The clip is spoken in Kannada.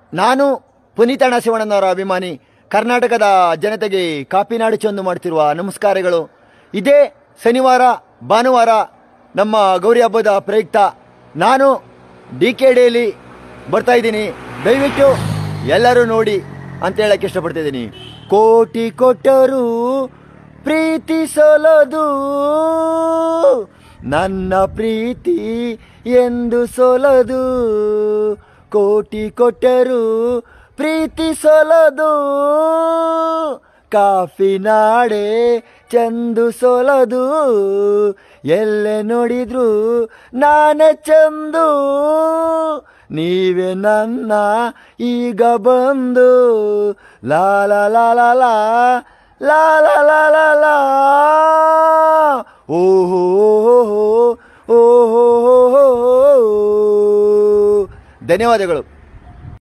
ನಾನು ಪುನೀತಣ್ಣ ಶಿವಣ್ಣನವರ ಅಭಿಮಾನಿ ಕರ್ನಾಟಕದ ಜನತೆಗೆ ಕಾಪಿನಾಡು ಚಂದು ಮಾಡ್ತಿರುವ ನಮಸ್ಕಾರಗಳು ಇದೇ ಶನಿವಾರ ಭಾನುವಾರ ನಮ್ಮ ಗೌರಿ ಹಬ್ಬದ ಪ್ರಯುಕ್ತ ನಾನು ಡಿ ಕೆ ಡಿಯಲ್ಲಿ ಬರ್ತಾ ಇದ್ದೀನಿ ದಯವಿಟ್ಟು ಎಲ್ಲರೂ ನೋಡಿ ಅಂತ ಹೇಳಕ್ಕೆ ಇಷ್ಟಪಡ್ತಿದ್ದೀನಿ ಕೋಟಿ ಕೊಟ್ಟರು ಪ್ರೀತಿ ಸೋಲದು ನನ್ನ ಪ್ರೀತಿ ಎಂದು ಸೋಲದು ಕೋಟಿ ಕೊಟ್ಟರು ಪ್ರೀತಿ ಸೋಲದು ಕಾಫಿ ನಾಡೆ ಚಂದು ಸೋಲದು ಎಲ್ಲೆ ನೋಡಿದ್ರು ನಾನೇ ಚಂದು ನೀವೇ ನನ್ನ ಈಗ ಬಂದು ಲಾ ಲಾ ಲಾ ಲಾ ಲಾ ಲಾ ಲಾ ಲಾ ಲಾ ಲಾ ಓಹೋ ಓಹೋ ಓಹೋ ಧನ್ಯವಾದಗಳು